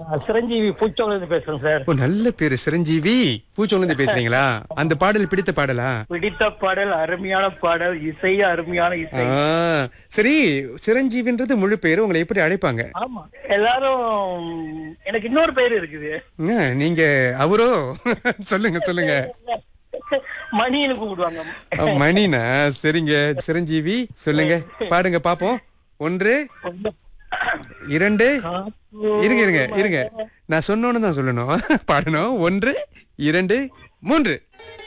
சிரஞ்சீவி பூச்சோல இருந்து பேசுறேன் சார் ஓ நல்ல பேரு சிரஞ்சீவி பூச்சோல இருந்து பேசுறீங்களா அந்த பாடல் பிடித்த பாடலா பிடித்த பாடல் அருமையான பாடல் இசை அருமையான இசை ஆ, சரி சிரஞ்சீவின்றது முழு பேரு உங்களை எப்படி அழைப்பாங்க ஆமா எல்லாரும் எனக்கு இன்னொரு பேர் இருக்குது ஆ, நீங்க அவரோ சொல்லுங்க சொல்லுங்க மணின்னு கூப்பிடுவாங்க ஆ, மணினா சரிங்க சிரஞ்சீவி சொல்லுங்க பாடுங்க பாப்போம் ஒன்று இரண்டு இருங்க இருங்க இருங்க நான் சொன்னோன்னு தான் சொல்லணும் பாடணும் ஒன்று இரண்டு மூன்று